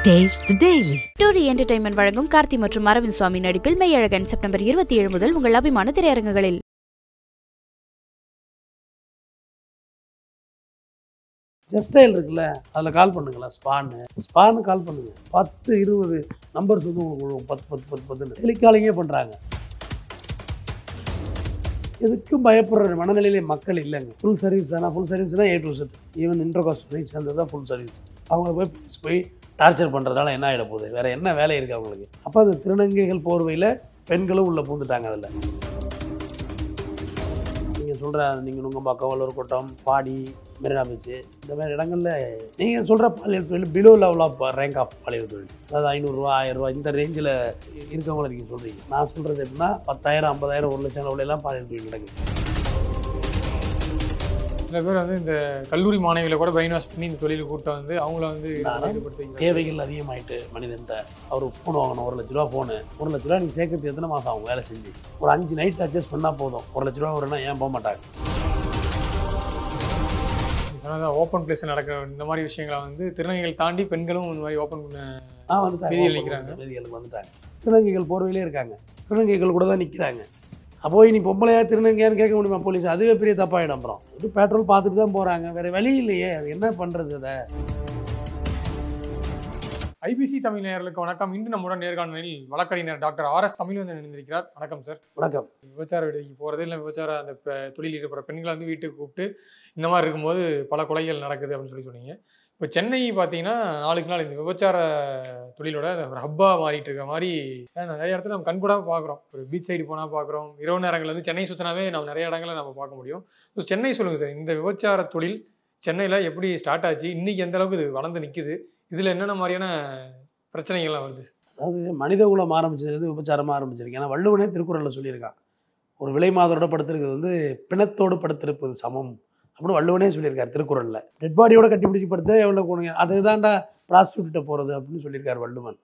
Taste the Daily. டூரி entertainment வழங்கும் கார்த்தி மற்றும் அரவிந்த் சுவாமி நடிப்பில் மெய்யழகன் செப்டம்பர் இருபத்தி ஏழு முதல் உங்கள் அபிமான திரையரங்குகளில் ஜஸ்டைல் இருக்குல்ல அதில் கால் பண்ணுங்களா ஸ்பான்னு ஸ்பான்னு கால் பண்ணுங்க பத்து இருபது நம்பர் வந்து உங்களுக்கு விழுவும். பத்து பத்து பத்து பத்துன்னு டெலிகாலிங்கே பண்ணுறாங்க எதுக்கும் பயப்படுற மனநிலையிலே மக்கள் இல்லைங்க ஃபுல் சர்வீஸ் தானே ஃபுல் சர்வீஸ்னால் A to Z even intercaste வரைக்கும் சேர்ந்தது தான் ஃபுல் சர்வீஸ் அவங்கள போய் police போய் டார்ச்சர் பண்ணுறதால என்ன ஆகிட போகுது வேறு என்ன வேலை இருக்குது அவங்களுக்கு அப்போ அந்த திருநங்கைகள் போர்வையில் பெண்களும் உள்ளே பூந்துட்டாங்க அதில் நீங்கள் சொல்கிற நீங்கள் நுங்கம்பாக்கம் வல்லூர் கோட்டம் பாடி மெரினா பீச்சு இந்த மாதிரி இடங்களில் நீங்கள் சொல்கிற பாலியல் தொழில் below level of rank of பாலியல் தொழில் அதாவது ஐநூறுரூவா ஆயிரரூவா இந்த ரேஞ்சில் இருக்கவங்கள நீங்கள் சொல்கிறீங்க நான் சொல்கிறது எப்படின்னா பத்தாயிரம் ஐம்பதாயிரம் ஒரு லட்சம் அளவுல எல்லாம் பாலியல் தொழில் நடக்குது சில பேர் வந்து இந்த கல்லூரி மாணவிகளை கூட பிரெயின் வாஷ் பண்ணி இந்த தொழில் கூட்டம் வந்து அவங்கள வந்து நானா? ஈடுபடுத்திக்கிறாங்க தேவைகள் அதிகமாயிட்டு மனிதன்ட்ட அவர் ஃபோன் வாங்கணும் ஒரு லட்ச ரூபா ஃபோனு ஒரு லட்ச ரூபா நீங்கள் சேர்க்கறது எத்தனை மாதம் ஆகும் வேலை செஞ்சு ஒரு அஞ்சு நைட் அட்ஜஸ்ட் பண்ணால் போதும் ஒரு லட்ச ரூபா வரும்னா ஏன் போக மாட்டாங்க ஓப்பன் பிளேஸ் நடக்கிற இந்த மாதிரி விஷயங்களை வந்து திருநங்கைகள் தாண்டி பெண்களும் இந்த மாதிரி ஓப்பன் பண்ண ஆ வந்துட்டாங்க வீதியில் நிக்கிறாங்க. வீதிகளுக்கு வந்துட்டாங்க திருநங்கைகள் போர்வையிலே இருக்காங்க திருநங்கைகள் கூட தான் நிற்கிறாங்க அப்போ நீ பொம்பளையா திருநங்கையான்னு கேட்க முடியுமா போலீஸ் அதுவே பெரிய தப்பாயிடும் அப்புறம் இது பெட்ரோல் பார்த்துட்டு தான் போகிறாங்க வேறு வழி இல்லையே அது என்ன பண்ணுறது அதை ஐபிசி தமிழ் நேயர்களுக்கு வணக்கம் இன்று நம்முடன் நேர்காணலில் வழக்கறிஞர் டாக்டர் ஆர் எஸ் தமிழ்வந்தன் இணைந்திருக்கிறார் வணக்கம் சார் வணக்கம் விபச்சார விடுதிக்கு போகிறது இல்லை விபச்சார அந்த பெ- தொழில் ஈடுபடுற பெண்களை வந்து வீட்டுக்கு கூப்பிட்டு இந்த மாதிரி இருக்கும்போது பல கொலைகள் நடக்குது அப்படின்னு சொல்லி சொன்னீங்க இப்போ சென்னை பார்த்தீங்கன்னா நாளுக்கு நாள் இந்த விபச்சார தொழிலோட ஒரு ஹப்பாக மாறிட்டு இருக்க மாதிரி ஏன்னா நிறைய இடத்துல நம்ம கண்கூடாக பார்க்குறோம் ஒரு பீச் சைடு போனால் பார்க்குறோம் இரவு நேரங்களில் வந்து சென்னை சுற்றினாவே நம்ம நிறைய இடங்களை நம்ம பார்க்க முடியும் ஸோ சென்னை சொல்லுங்கள் சார் இந்த விபச்சார தொழில் சென்னையில் எப்படி ஸ்டார்ட் ஆச்சு இன்றைக்கி எந்த அளவுக்கு இது வளர்ந்து நிற்குது இதில் என்னென்ன மாதிரியான பிரச்சனைகள்லாம் வருது அதாவது மனித குலம் ஆரம்பிச்சதுலேருந்து விபச்சாரமாக ஆரம்பிச்சிருக்கு ஏன்னா வள்ளுவனே திருக்குறளில் சொல்லியிருக்கான் ஒரு விலை மாதரோட படுத்திருக்கிறது வந்து பிணத்தோடு படுத்திருப்பது சமம் அப்படின்னு வள்ளுவனே சொல்லியிருக்கார் திருக்குறளில் டெட் பாடியோட கட்டி பிடிச்சி படுத்தா எவ்வளோ கொடுங்க அதுதான்டா ப்ராஸ்டியூட்ட போகிறது அப்படின்னு சொல்லியிருக்கார் வள்ளுவன்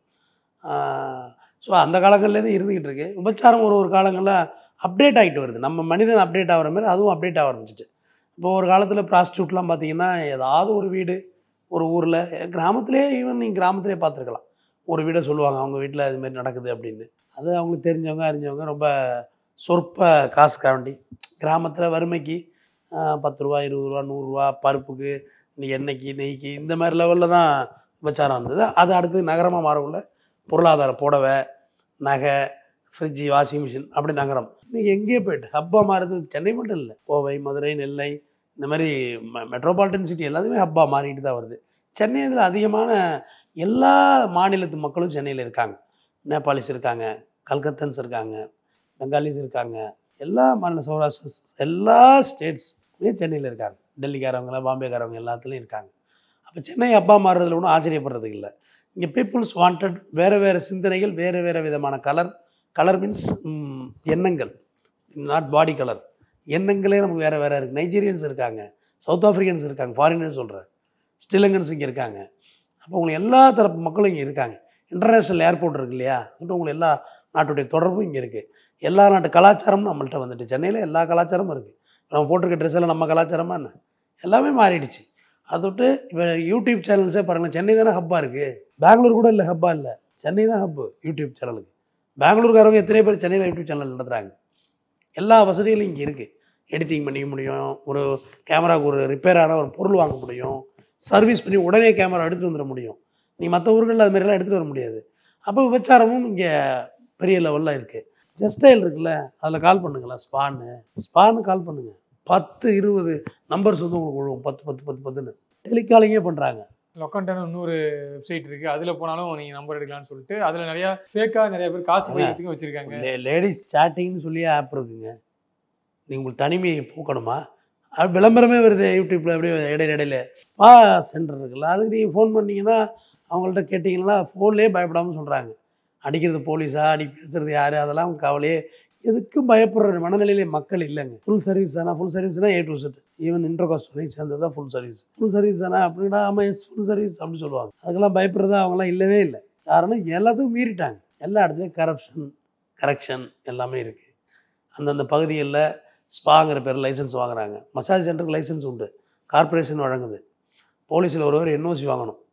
ஸோ அந்த காலங்கள்லேருந்து இருந்துக்கிட்டு இருக்கு விபச்சாரம் ஒரு ஒரு காலங்களில் அப்டேட் ஆகிட்டு வருது நம்ம மனிதன் அப்டேட் ஆகிற மாதிரி அதுவும் அப்டேட் ஆக ஆரம்பிச்சிட்டு இப்போ ஒரு காலத்தில் ப்ராஸ்டியூட்லாம் பார்த்தீங்கன்னா ஏதாவது ஒரு வீடு ஒரு ஊரில் கிராமத்திலே ஈவன் நீங்கள் கிராமத்திலே பார்த்துருக்கலாம் ஒரு வீடை சொல்லுவாங்க அவங்க வீட்டில் இது மாதிரி நடக்குது அப்படின்னு அது அவங்களுக்கு தெரிஞ்சவங்க அறிஞ்சவங்க ரொம்ப சொற்ப காசுக்காக வேண்டி கிராமத்தில் வறுமைக்கு ஆஹ், பத்து ரூபா இருபது ரூபா நூறுரூவா பருப்புக்கு இன்னைக்கு எண்ணெய்க்கு நெய்க்கு இந்த மாதிரி லெவலில் தான் விபச்சாரம் இருந்தது அது அடுத்து நகரமாக மாறக்குள்ள பொருளாதார புடவை நகை ஃப்ரிட்ஜு வாஷிங் மிஷின் அப்படி நகரம் இன்னைக்கு எங்கேயே போயிட்டு ஹப்பாக மாறுது சென்னை மட்டும் இல்லை கோவை மதுரை நெல்லை இந்த மாதிரி மெட்ரோபாலிட்டன் சிட்டி எல்லாத்துமே ஹப்பாக மாறிட்டு தான் வருது சென்னை இதில் அதிகமான எல்லா மாநிலத்து மக்களும் சென்னையில் இருக்காங்க நேபாளிஸ் இருக்காங்க கல்கத்தன்ஸ் இருக்காங்க பெங்காலிஸ் இருக்காங்க எல்லா மாநில சௌராஷ்டிரஸ் எல்லா ஸ்டேட்ஸுமே சென்னையில் இருக்காங்க டெல்லிக்காரவங்க பாம்பேக்காரவங்க எல்லாத்துலேயும் இருக்காங்க அப்போ சென்னை அப்பா மாறுறதுல ஒன்றும் ஆச்சரியப்படுறதுக்கு இல்லை இங்கே பீப்புள்ஸ் வாண்டட் வேறு வேறு சிந்தனைகள் வேறு வேறு விதமான கலர் கலர் மீன்ஸ் எண்ணங்கள் நாட் பாடி கலர் எண்ணங்களே நமக்கு வேறு வேறு இருக்குது நைஜீரியன்ஸ் இருக்காங்க சவுத் ஆஃப்ரிக்கன்ஸ் இருக்காங்க ஃபாரினர்ஸ் சொல்கிறேன் ஸ்ரீலங்கன்ஸ் இங்கே இருக்காங்க அப்போ உங்களுக்கு எல்லா தரப்பு மக்களும் இங்கே இருக்காங்க இன்டர்நேஷ்னல் ஏர்போர்ட் இருக்கு இல்லையா அதுட்டு உங்களுக்கு எல்லா நாட்டுடைய தொடர்பும் இங்கே இருக்குது எல்லா நாட்டு கலாச்சாரமும் நம்மள்ட்ட வந்துட்டு சென்னையில் எல்லா கலாச்சாரமும் இருக்குது நம்ம போட்டிருக்க ட்ரெஸ் எல்லாம் நம்ம கலாச்சாரமா என்ன எல்லாமே மாறிடுச்சு அதை விட்டு இப்போ யூடியூப் சேனல்ஸே பாருங்களேன் சென்னை தானே ஹப்பாக இருக்குது பெங்களூர் கூட இல்லை ஹப்பாக இல்லை சென்னை தான் ஹப்பு யூடியூப் சேனலுக்கு பெங்களூர்காரவங்க எத்தனை பேர் சென்னையில் யூடியூப் சேனல் நடத்துகிறாங்க எல்லா வசதிகளும் இங்கே இருக்குது எடிட்டிங் பண்ணிக்க முடியும் ஒரு கேமராவுக்கு ஒரு ரிப்பேர் ஆன ஒரு பொருள் வாங்க முடியும் சர்வீஸ் பண்ணி உடனே கேமரா எடுத்துகிட்டு வந்துட முடியும் நீ மற்ற ஊர்களில் அது மாதிரிலாம் எடுத்துகிட்டு வர முடியாது அப்போ விபச்சாரமும் இங்கே பெரிய லெவலில் இருக்குது ஜஸ்டைல் இருக்குல்ல அதில் கால் பண்ணுங்களா ஸ்பான்னு ஸ்பான்னு கால் பண்ணுங்கள் பத்து இருபது நம்பர்ஸ் வந்து உங்களுக்கு விழுவும் பத்து பத்து பத்து பத்துன்னு டெலிகாலிங்கே பண்ணுறாங்க லொக்கண்டான இன்னொரு வெப்சைட் இருக்கு அதுல போனாலும் நீங்க நம்பர் எடுக்கலாம்னு சொல்லிட்டு அதுல நிறைய ஃபேக்கா நிறைய பேர் காசு பையத்துக்கு வச்சிருக்காங்க லே லேடிஸ் சேட்டிங்னு சொல்லி ஆப் இருக்குங்க நீங்கள் உங்களுக்கு தனிமையை போக்கணுமா அது விளம்பரமே வருது யூடியூப்பில் அப்படியே இடையில இடையில வா சென்டர் இருக்குல்ல அதுக்கு நீங்கள் ஃபோன் பண்ணீங்கன்னா அவங்கள்ட்ட கேட்டிங்கன்னா ஃபோன்லேயே பயப்படாமல் சொல்கிறாங்க அடிக்கிறது போலீஸா அடி பேசுறது யார் அதெல்லாம் அவங்க கவலையே எதுக்கும் பயப்படுற மனநிலையிலே மக்கள் இல்லைங்க ஃபுல் சர்வீஸ் தானே ஃபுல் சர்வீஸ்னால் A to Z even intercaste வரைக்கும் சேர்ந்தது தான் ஃபுல் சர்வீஸ் ஃபுல் சர்வீஸ் தானே அப்படின்னா ஆமாம் எஸ் ஃபுல் சர்வீஸ் அப்படின்னு சொல்லுவாங்க அதுக்கெல்லாம் பயப்படுறதா அவங்களாம் இல்லவே இல்லை காரணம் எல்லாத்துக்கும் மீறிட்டாங்க எல்லா இடத்துலையும் கரப்ஷன் கரெக்ஷன் எல்லாமே இருக்குது அந்தந்த பகுதிகளில் ஸ்பாங்கிற பேர் லைசன்ஸ் வாங்குறாங்க மசாஜ் சென்டருக்கு லைசன்ஸ் உண்டு கார்ப்பரேஷன் வழங்குது போலீஸில் ஒருவர் என்ஓசி வாங்கணும்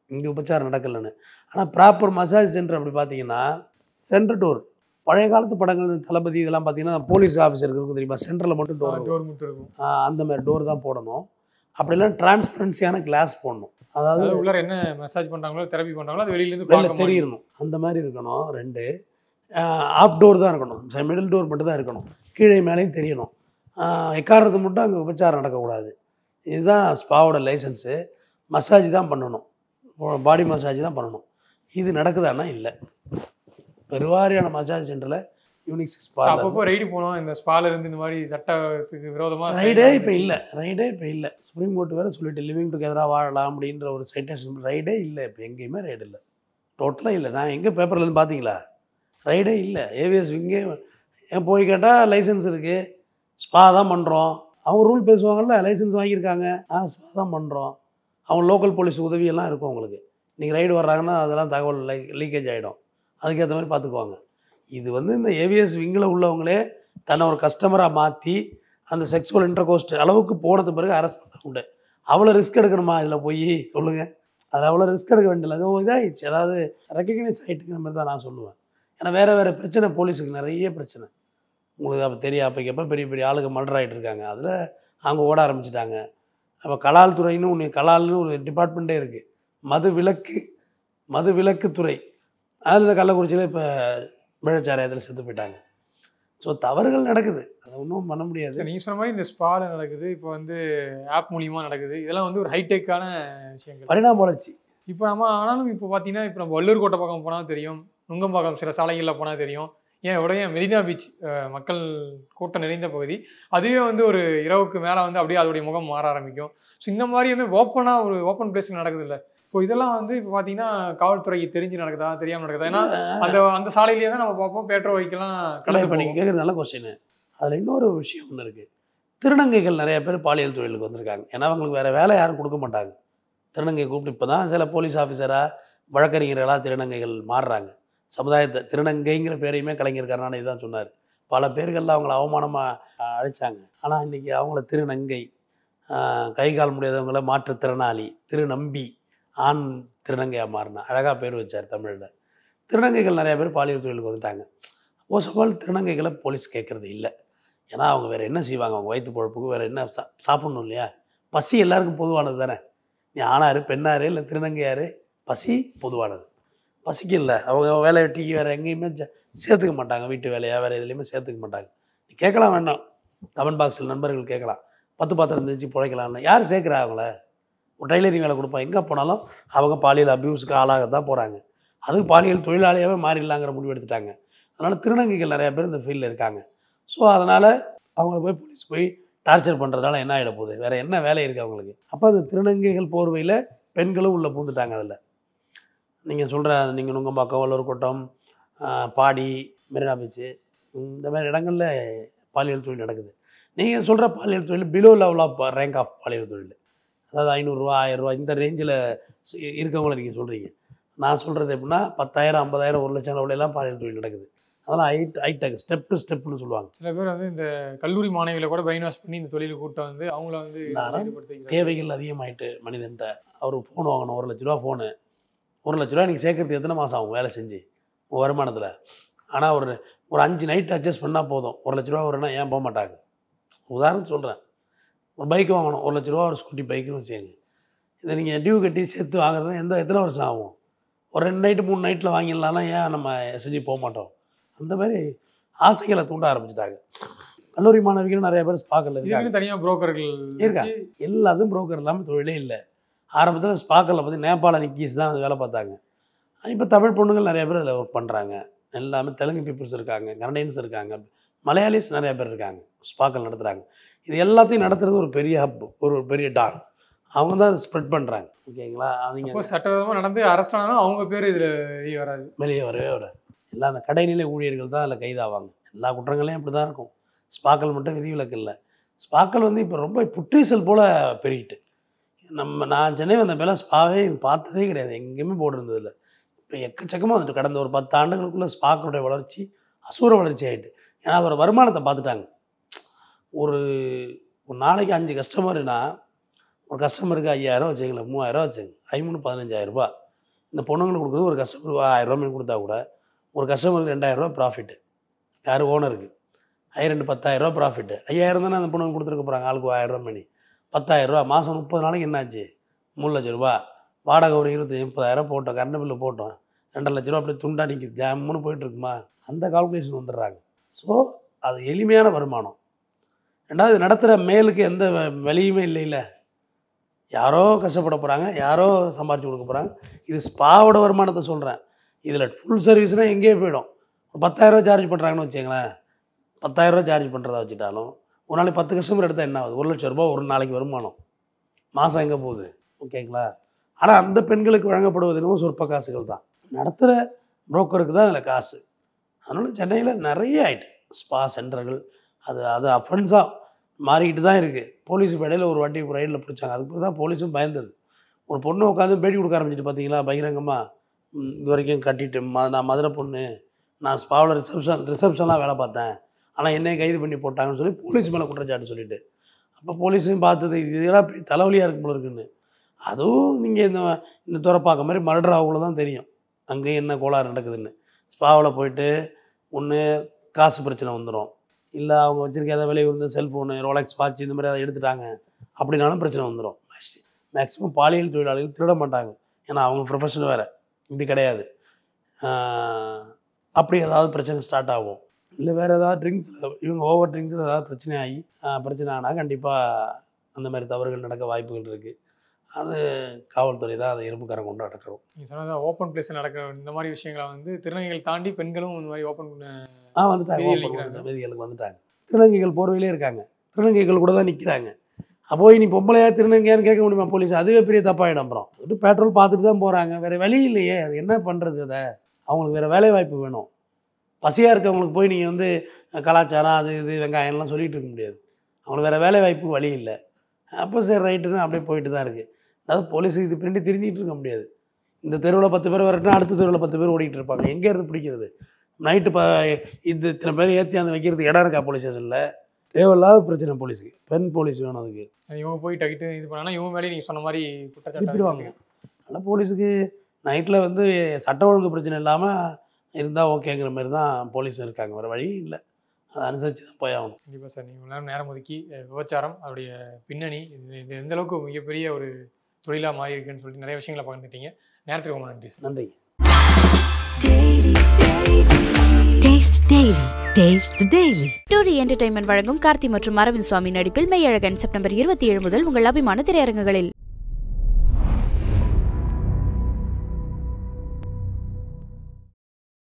இங்கே உபச்சாரம் நடக்கலைன்னு ஆனால் ப்ராப்பர் மசாஜ் சென்டர் அப்படி பார்த்தீங்கன்னா சென்டர் டோர் பழைய காலத்து படங்கள் தளபதி இதெல்லாம் பார்த்தீங்கன்னா போலீஸ் ஆஃபீஸருக்கு இருக்கும் தெரியுமா சென்டரில் மட்டும் டோர் இருக்கும் டோர் மட்டும் இருக்கும் ஆஹ் அந்த மாதிரி டோர் தான் போடணும் அப்படிலாம் டிரான்ஸ்பரன்சியான கிளாஸ் போடணும் அதாவது அதாவது உள்ளார என்ன மசாஜ் பண்றாங்களோ தெரப்பி பண்றாங்களோ அது வெளியில இருந்து வெளில பார்க்க முடியும். தெரியணும் அந்த மாதிரி இருக்கணும் ரெண்டு ஆப் டோர் தான் இருக்கணும் மிடில் டோர் மட்டும் தான் இருக்கணும் கீழே மேலேயும் தெரியணும் ஆஹ் எக்காரணத்து மட்டும் அங்கே உபச்சாரம் நடக்கக்கூடாது இதுதான் ஸ்பாவோட லைசன்ஸு மசாஜ் தான் பண்ணணும் பாடி மசாஜ் தான் பண்ணணும் இது நடக்குதான்னா இல்லை பெருவாரியான மசாஜ் சென்டரில் யூனிக்ஸ் ஸ்பா அப்பப்போ ரைடு போனோம் இந்த ஸ்பால இருந்து இந்த மாதிரி சட்டத்துக்கு விரோதமா ரைடே இப்போ இல்லை ரைடே இப்போ இல்லை சுப்ரீம் கோர்ட் வேறு சொல்லிட்டு லிவிங் டுகெதராக வாழலாம் அப்படின்ற ஒரு சைட்டேஷன் ரைடே இல்லை இப்போ எங்கேயுமே ரைடு இல்லை டோட்டலாக இல்லை நான் எங்கே பேப்பர்லேருந்து பார்த்தீங்களா ரைடே இல்லை ஏவிஎஸ் இங்கே ஏன் போய் கேட்டால் லைசன்ஸ் இருக்குது ஸ்பா தான் பண்ணுறோம் அவங்க ரூல் பேசுவாங்கல்ல லைசன்ஸ் வாங்கியிருக்காங்க ஆ ஸ்பா தான் பண்ணுறோம் அவங்க லோக்கல் போலீஸ் உதவியெல்லாம் இருக்கும் அவங்களுக்கு நீங்கள் ரைடு வர்றாங்கன்னா அதெல்லாம் தகவல் லை லீக்கேஜ் ஆகிடும் அதுக்கேற்ற மாதிரி பார்த்துக்குவாங்க இது வந்து இந்த ஏவிஎஸ் விங்கில் உள்ளவங்களே தன்னை ஒரு கஸ்டமராக மாற்றி அந்த செக்ஸுவல் இன்டர்கோஸ்ட் அளவுக்கு போனது பிறகு அரெஸ்ட் பண்ண உண்டு அவ்வளோ ரிஸ்க் எடுக்கணுமா இதில் போய் சொல்லுங்கள் அது அவ்வளோ ரிஸ்க் எடுக்க வேண்டியது அது இதாகிடுச்சு அதாவது ரெக்கக்னைஸ் ஆகிட்டுங்கிற மாதிரி தான் நான் சொல்லுவேன் ஏன்னா வேறு வேறு பிரச்சனை போலீஸுக்கு நிறைய பிரச்சனை உங்களுக்கு அப்போ தெரியும் அப்போக்கப்போ பெரிய பெரிய ஆளுங்க மர்டர் ஆகிட்டு இருக்காங்க அதில் அவங்க ஓட ஆரம்பிச்சிட்டாங்க அப்போ கலால் துறைன்னு ஒன்று கலால்னு ஒரு டிபார்ட்மெண்ட்டே இருக்குது மது விலக்கு மது விலக்குத்துறை அதில் இந்த கள்ளக்குறிச்சியில் இப்போ விழச்சாராயத்தில் செத்து போயிட்டாங்க ஸோ தவறுகள் நடக்குது அதை ஒன்றும் பண்ண முடியாது நீங்க சொன்ன மாதிரி இந்த ஸ்பால நடக்குது இப்போ வந்து ஆப் மூலியமா நடக்குது இதெல்லாம் வந்து ஒரு ஹைடெக்கான விஷயங்கள் பரிணாம வளர்ச்சி இப்போ நம்ம ஆனாலும் இப்போ பார்த்தீங்கன்னா இப்போ நம்ம வள்ளூர் கோட்டை பக்கம் போனால் தெரியும் நுங்கம்பாக்கம் சில சாலைகளில் போனால் தெரியும் ஏன் உடைய மெரினா பீச் அஹ், மக்கள் கூட்டம் நிறைந்த பகுதி அதுவே வந்து ஒரு இரவுக்கு மேலே வந்து அப்படியே அதோடைய முகம் மாற ஆரம்பிக்கும் ஸோ இந்த மாதிரி வந்து ஓப்பனாக ஒரு ஓப்பன் பிளேஸில் நடக்குது இல்லை இப்போ இதெல்லாம் வந்து இப்போ பார்த்தீங்கன்னா காவல்துறைக்கு தெரிஞ்சு நடக்குதா தெரியாமல் நடக்குதா ஏன்னா அந்த அந்த சாலையிலேயே தான் நம்ம பார்ப்போம் பெட்ரோல் வைக்கலாம் இல்லை கலந்து இப்போ நீங்கள் கேட்குறது நல்ல கொஸ்டின் அதில் இன்னொரு விஷயம் ஒன்று இருக்குது திருநங்கைகள் நிறைய பேர் பாலியல் தொழிலுக்கு வந்திருக்காங்க ஏன்னா அவங்களுக்கு வேறு வேலை யாரும் கொடுக்க மாட்டாங்க திருநங்கை கூப்பிட்டு இப்போ தான் சில போலீஸ் ஆஃபீஸராக வழக்கறிஞர்களாக திருநங்கைகள் மாறுறாங்க சமுதாயத்தை திருநங்கைங்கிற பேரையுமே கலைஞர் கருணாநிதி தான் சொன்னார் பல பேர்களில் அவங்கள அவமானமாக அழைச்சாங்க ஆனால் இன்றைக்கி அவங்கள திருநங்கை ஆஹ், கை கால் முடியாதவங்கள மாற்றுத்திறனாளி திருநம்பி ஆண் திருநங்கையாக மாறினா அழகாக பேர் வச்சார் தமிழில் திருநங்கைகள் நிறைய பேர் பாலியல் தொழிலுக்கு வந்துட்டாங்க மோஸ்ட் ஆஃப் ஆல் திருநங்கைகளை போலீஸ் கேட்குறது இல்லை ஏன்னா அவங்க வேறு என்ன செய்வாங்க அவங்க வயிற்று பொழப்புக்கு வேறு என்ன சா சாப்பிட்ணும் இல்லையா பசி எல்லாருக்கும் பொதுவானது தானே நீ ஆணாரு பெண்ணாரு இல்லை திருநங்கையாரு பசி பொதுவானது பசிக்கு இல்லை அவங்க வேலை வெட்டிக்கு வேறு எங்கேயுமே ஜ- சேர்த்துக்க மாட்டாங்க வீட்டு வேலையாக வேறு எதுலேயுமே சேர்த்துக்க மாட்டாங்க நீ கேட்கலாம் வேண்டாம் கமெண்ட் பாக்ஸில் நண்பர்கள் கேட்கலாம் பத்து பாத்திரம் தெரிஞ்சு பிழைக்கலாம்னு யார் சேர்க்குறா அவங்கள ஒரு டைலரிங் வேலை கொடுப்பா எங்கே போனாலும் அவங்க பாலியல் அபியூஸுக்கு ஆளாக தான் போகிறாங்க அதுக்கு பாலியல் தொழிலாளியாகவே மாறிடலாங்கிற முடிவு எடுத்துட்டாங்க அதனால் திருநங்கைகள் நிறைய பேர் இந்த ஃபீல்டில் இருக்காங்க ஸோ அதனால் அவங்கள போய் போலீஸ் போய் டார்ச்சர் பண்ணுறதுனால என்ன ஆகிட போகுது வேறு என்ன வேலை இருக்குது அவங்களுக்கு அப்போ அந்த திருநங்கைகள் போர்வையில் பெண்களும் உள்ளே பூந்துட்டாங்க அதில் நீங்கள் சொல்கிற நீங்கள் நுங்கம்பாக்கம் வல்லூர் கோட்டம் ஆஹ், பாடி மெரினா பீச்சு இந்த மாதிரி இடங்களில் பாலியல் தொழில் நடக்குது நீங்கள் சொல்கிற பாலியல் தொழில் below level of rank of பாலியல் தொழில் அதாவது ஐநூறுரூவா ஆயிரரூவா இந்த ரேஞ்சில் இருக்கவங்கள நீங்கள் சொல்கிறீங்க நான் சொல்கிறது எப்படின்னா பத்தாயிரம் ஐம்பதாயிரம் ஒரு லட்சம் அளவுலாம் பாலியல் தொழில் நடக்குது அதெல்லாம் ஹைட் ஹைடெக் ஸ்டெப் டு ஸ்டெப்னு சொல்லுவாங்க சில பேர் வந்து இந்த கல்லூரி மாணவிகளை கூட பிரெயின் வாஷ் பண்ணி இந்த தொழிலுக்கு கூட்டம் வந்து அவங்கள வந்து நானும் ஈடுபடுத்திக்கிறாங்க. தேவைகள் அதிகமாயிட்டு மனிதன்ட்ட அவர் ஃபோன் வாங்கணும் ஒரு லட்ச ரூபா ஃபோனு ஒரு லட்ச ரூபா நீங்கள் சேர்க்கறதுக்கு எத்தனை மாதம் ஆகும் வேலை செஞ்சு உங்கள் வருமானத்தில் ஆனால் ஒரு ஒரு அஞ்சு நைட் அட்ஜஸ்ட் பண்ணால் போதும் ஒரு லட்ச ரூபா வரும்னா ஏன் போக மாட்டாங்க உதாரணம் சொல்கிறேன் ஒரு பைக் வாங்கணும் ஒரு லட்ச ரூபா ஒரு ஸ்கூட்டி பைக்குன்னு வச்சுக்கோங்க இதை நீங்கள் டியூ கட்டி சேர்த்து வாங்குறது எந்த எத்தனை வருஷம் ஆகும் ஒரு ரெண்டு நைட்டு மூணு நைட்டில் வாங்கிடலாம்னா ஏன் நம்ம செஞ்சு போக மாட்டோம் அந்த மாதிரி ஆசைகளை தூண்ட ஆரம்பிச்சிட்டாங்க கல்லூரி மாணவிகள் நிறைய பேர் ஸ்பாக்கில் இருக்காங்க இதுக்குன்னு தனியாக புரோக்கர்கள் இருக்கா? எல்லாத்துக்கும் புரோக்கர் இல்லாமல் தொழிலே இல்லை ஆரம்பத்தில் ஸ்பாக்கில் பற்றி நேபாள நிக்கீஸ் தான் வந்து வேலை பார்த்தாங்க இப்போ தமிழ் பொண்ணுங்கள் நிறைய பேர் அதில் ஒர்க் பண்ணுறாங்க எல்லாமே தெலுங்கு பீப்புள்ஸ் இருக்காங்க கனடியன்ஸ் இருக்காங்க மலையாளிஸ் நிறைய பேர் இருக்காங்க ஸ்பாக்கில் நடத்துகிறாங்க இது எல்லாத்தையும் நடத்துறது ஒரு பெரிய ஹப் ஒரு பெரிய டான் அவங்க தான் ஸ்ப்ரெட் பண்ணுறாங்க ஓகேங்களா அவங்க இப்போ சட்டவிரோதமாக நடந்து அரெஸ்ட் ஆனாலும் அவங்க பேர் இதில் வெளியே வராது வெளியே வரவே வராது எல்லா அந்த கடைநிலை ஊழியர்கள் தான் அதில் கைதாவாங்க எல்லா குற்றங்களையும் அப்படி தான் இருக்கும் ஸ்பாக்கல் மட்டும் விதிவிலக்கு இல்லை ஸ்பாக்கல் வந்து இப்போ ரொம்ப புற்றீசல் போல் பெருகிட்டு நம்ம நான் சென்னை வந்த மேலே ஸ்பாவே பார்த்ததே கிடையாது எங்கேயுமே போட்டு இருந்ததில்ல இப்போ எக்கச்சக்கமாக வந்துட்டு கடந்த ஒரு பத்து ஆண்டுகளுக்குள்ளே ஸ்பாக்களுடைய வளர்ச்சி அசூர வளர்ச்சி ஆகிட்டு ஏன்னா அதோட வருமானத்தை பார்த்துட்டாங்க ஒரு ஒரு நாளைக்கு அஞ்சு கஸ்டமர்னா ஒரு கஸ்டமருக்கு ஐயாயிரம் வச்சுங்களேன் மூவாயிரம் வச்சுங்க ஐமூணு பதினஞ்சாயிரரூபா இந்த பொண்ணுங்களுக்கு கொடுக்குறது ஒரு கஸ்டமருக்கு ஆயிரரூவா மீன் கொடுத்தா கூட ஒரு கஸ்டமருக்கு ரெண்டாயிரரூவா ப்ராஃபிட்டு யார் ஓனருக்கு ஐ ரெண்டு பத்தாயிரரூவா ப்ராஃபிட்டு ஐயாயிரம் தானே அந்த பொண்ணுங்க கொடுத்துருக்க போகிறாங்க ஆளுக்கு ஆயிரரூவா மணி பத்தாயிரரூவா மாதம் முப்பது நாளைக்கு என்னாச்சு மூணு லட்ச ரூபா வாடகை ஒரு இருபத்தி முப்பதாயிரம் போட்டோம் கரண்ட் பில்லு போட்டோம் ரெண்டரை லட்ச ரூபா அப்படியே துண்டா நிற்கிது ஜாமுன்னு போயிட்டு இருக்குமா அந்த கால்குலேஷன் வந்துடுறாங்க ஸோ அது எளிமையான வருமானம் ரெண்டாவது நடத்துகிற மேலுக்கு எந்த வ- வழியுமே இல்லைல்ல யாரோ கஷ்டப்பட போகிறாங்க யாரோ சம்பாரிச்சு கொடுக்க போகிறாங்க இது ஸ்பாவோட வருமானத்தை சொல்கிறேன் இதில் ஃபுல் சர்வீஸ்னால் எங்கேயே போயிடும் ஒரு பத்தாயிரரூவா சார்ஜ் பண்ணுறாங்கன்னு வச்சுங்களேன் பத்தாயிரரூவா சார்ஜ் பண்ணுறதா வச்சுட்டாலும் ஒரு நாளைக்கு பத்து கஸ்டமர் எடுத்தால் என்ன ஆகுது ஒரு லட்ச ரூபா ஒரு நாளைக்கு வருமானம் மாதம் எங்கே போகுது ஓகேங்களா ஆனால் அந்த பெண்களுக்கு வழங்கப்படுவது என்னமோ சொற்ப காசுகள் தான் நடத்துகிற புரோக்கருக்கு தான் அதில் காசு அதனால் சென்னையில் நிறைய ஆயிட்டு ஸ்பா சென்டர்கள் அது அது அஃபென்ஸாக மாறிக்கிட்டு தான் இருக்குது போலீஸ் இப்போ இடையில ஒரு வண்டி ரைடில் பிடிச்சாங்க அதுக்கு தான் போலீஸும் பயந்தது ஒரு பொண்ணு உட்காந்து பேட்டி கொடுக்க ஆரம்பிச்சிட்டு பார்த்தீங்களா பகிரங்கமாக ம், இது வரைக்கும் கட்டிட்டு ம நான் மதுரை பொண்ணு நான் ஸ்பாவில் ரிசப்ஷன் ரிசப்ஷன்லாம் வேலை பார்த்தேன் ஆனால் என்னைய கைது பண்ணி போட்டாங்கன்னு சொல்லி போலீஸ் மேலே குற்றச்சாட்டு சொல்லிட்டு அப்போ போலீஸையும் பார்த்தது இது இதெல்லாம் பெரிய தலைவலியாக இருக்கும் போல இருக்குன்னு அதுவும் நீங்கள் இந்த இந்த துறப்பாக்க மாதிரி மர்டர் ஆகக்குள்ள தான் தெரியும் அங்கேயும் என்ன கோளாறு நடக்குதுன்னு ஸ்பாவில் போயிட்டு ஒன்று காசு பிரச்சனை வந்துடும் இல்லை அவங்க வச்சிருக்க ஏதாவது விலை வந்து செல்ஃபோனு ரோலெக்ஸ் வாட்ச் இந்த மாதிரி அதை எடுத்துட்டாங்க அப்படின்னாலும் பிரச்சனை வந்துடும் மேக்ஸிமம் பாலியல் தொழிலாளிகள் திருட மாட்டாங்க ஏன்னா அவங்க ப்ரொஃபஷன் வேறு இது கிடையாது ஆஹ் அப்படி ஏதாவது பிரச்சனை ஸ்டார்ட் ஆகும் இல்லை வேறு ஏதாவது ட்ரிங்க்ஸில் இவங்க ஓவர் ட்ரிங்க்ஸில் ஏதாவது பிரச்சனை ஆகி ஆஹ் பிரச்சனை ஆனால் கண்டிப்பாக அந்த மாதிரி தவறுகள் நடக்க வாய்ப்புகள் இருக்குது அது காவல்துறை தான் அதை இரும்புக்கரம் கொண்டு அடக்கிறோம் நீங்கள் சொன்னது ஓப்பன் பிளேஸில் நடக்கிற இந்த மாதிரி விஷயங்களை வந்து திருநங்கைகள் தாண்டி பெண்களும் இந்த மாதிரி ஓப்பன் ஆ வந்துட்டாங்க வீதியில் ஓப்பன் நிக்கிறாங்க. வந்துட்டாங்க வேதிகளுக்கு வந்துட்டாங்க திருநங்கைகள் போர்வையிலே இருக்காங்க திருநங்கைகள் கூட தான் நிற்கிறாங்க அப்போய் நீ பொம்பளையா திருநங்கையான்னு கேட்க முடியுமா போலீஸ் அதுவே பெரிய தப்பாயிடும் அப்புறம் வந்துட்டு பெட்ரோல் பார்த்துட்டு தான் போகிறாங்க வேறு வழி இல்லையே அது என்ன பண்ணுறது அதை அவங்களுக்கு வேறு வேலை வாய்ப்பு வேணும் பசியாக இருக்கவங்களுக்கு போய் நீங்கள் வந்து அஹ், கலாச்சாரம் அது இது வெங்காயம்லாம் சொல்லிட்டு இருக்க முடியாது அவங்களுக்கு வேறு வேலை வாய்ப்பு வழி இல்லை அப்போ சரி ரைட்டுன்னு அப்படியே போயிட்டு தான் இருக்குது அதாவது போலீஸுக்கு இது பின்னாடி தெரிஞ்சிட்டு இருக்க முடியாது இந்த தெருவில் பத்து பேர் வரட்டுனா அடுத்த தெருவில் பத்து பேர் ஓடிட்டு இருப்பாங்க எங்கே இருந்து பிடிக்கிறது நைட்டு ப இது இத்தனை பேர் ஏற்றி அந்த வைக்கிறதுக்கு இடம் இருக்கா போலீஸ் ஸ்டேஷனில் தேவையில்லாத பிரச்சனை போலீஸுக்கு பெண் போலீஸ் வேணும் அதுக்கு இவங்க போய் டக்கிட்டு இது பண்ணா இவங்க மேலே நீங்கள் சொன்ன மாதிரி திருப்பிடுவாங்க குற்றச்சாட்டு அதனால் போலீஸுக்கு நைட்டில் வந்து சட்ட ஒழுங்கு பிரச்சனை இல்லாமல் இருந்தால் ஓகேங்கிற மாதிரி தான் போலீஸ் இருக்காங்க வேறு வழி இல்லை அதை அனுசரித்து தான் போய் ஆகணும் கண்டிப்பாக சார் நீங்கள் நேரம் நேரம் ஒதுக்கி அஹ், விபச்சாரம் அதோடைய பின்னணி இது இது எந்த அளவுக்கு மிகப்பெரிய ஒரு தொழிலாக மாறி இருக்குன்னு சொல்லிட்டு நிறைய விஷயங்களை பகிர்ந்துட்டீங்க நேரத்துக்கு ரொம்ப நன்றி சார் நன்றி Taste Daily. Taste the Daily. டூரி என்டர்டைன்மெண்ட் வழங்கும் கார்த்தி மற்றும் அரவிந்த் சுவாமி நடிப்பில் மெய்யழகன் செப்டம்பர் இருபத்தி ஏழு முதல் உங்கள் அபிமான திரையரங்குகளில்